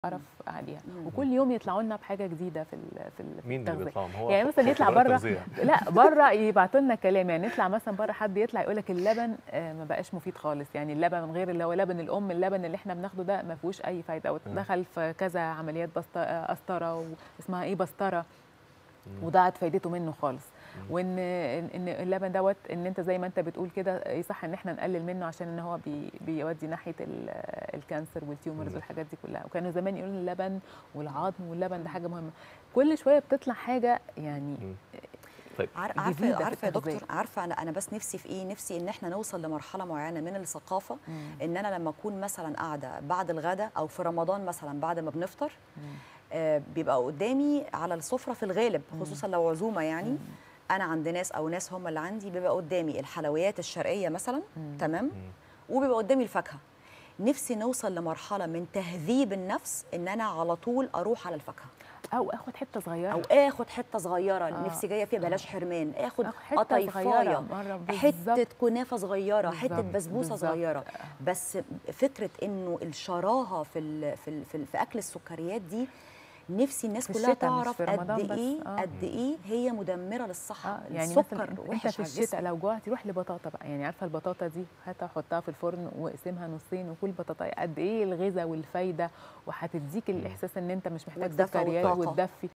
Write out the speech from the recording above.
اعرف عليها مم. وكل يوم يطلعوا لنا بحاجه جديده في ال- في ال- في مين اللي التغذية. بيطلعهم هو يعني مثلا يطلع خبراء بره التغذية. لا بره يبعتوا لنا كلام يعني نطلع مثلا بره حد يطلع يقول لك اللبن آه، ما بقاش مفيد خالص يعني اللبن غير اللي هو لبن الام اللبن اللي احنا بناخده ده ما فيهوش اي فايده او مم. دخل في كذا عمليات بسط- آه، قسطره واسمها ايه بسطره مم. وضاعت فايدته منه خالص مم. وان ان إن اللبن دوت ان انت زي ما انت بتقول كده يصح ان احنا نقلل منه عشان ان هو بي بيودي ناحيه ال- الكانسر والتيومرز مم. والحاجات دي كلها وكانوا زمان يقولوا اللبن والعظم واللبن ده حاجه مهمه كل شويه بتطلع حاجه يعني مم. طيب عار- جديدة عارفه في عارفه يا التغذية. دكتور عارفه انا انا بس نفسي في ايه نفسي ان احنا نوصل لمرحله معينه من الثقافه ان انا لما اكون مثلا قاعده بعد الغداء او في رمضان مثلا بعد ما بنفطر مم. آه، بيبقى قدامي على السفره في الغالب مم. خصوصا لو عزومه يعني مم. انا عند ناس او ناس هم اللي عندي بيبقى قدامي الحلويات الشرقيه مثلا مم. تمام مم. وبيبقى قدامي الفاكهه نفسي نوصل لمرحله من تهذيب النفس ان انا على طول اروح على الفاكهه او اخد حته صغيره او اخد حته صغيره آه. نفسي جايه فيها بلاش حرمان اخد آخد حتة قطيفايه صغيرة مرة بالظبط. حته كنافه صغيره حته بالظبط، بسبوسه بالظبط. صغيره بس فكره انه الشراهه في ال في ال في, ال في اكل السكريات دي نفسي الناس في كلها الشتاء مش تعرف في رمضان قد بس. ايه آه. قد ايه هي مدمره للصحه اه يعني السكر مثلا انت وحش في على الجسم. الشتاء لو جوعت روح لبطاطا بقى يعني عارفه البطاطا دي هاتها حطها في الفرن واقسمها نصين وكل بطاطا قد ايه الغذاء والفايده وهتديك الاحساس ان انت مش محتاج والدفى سكريات والطاقة. وتدفي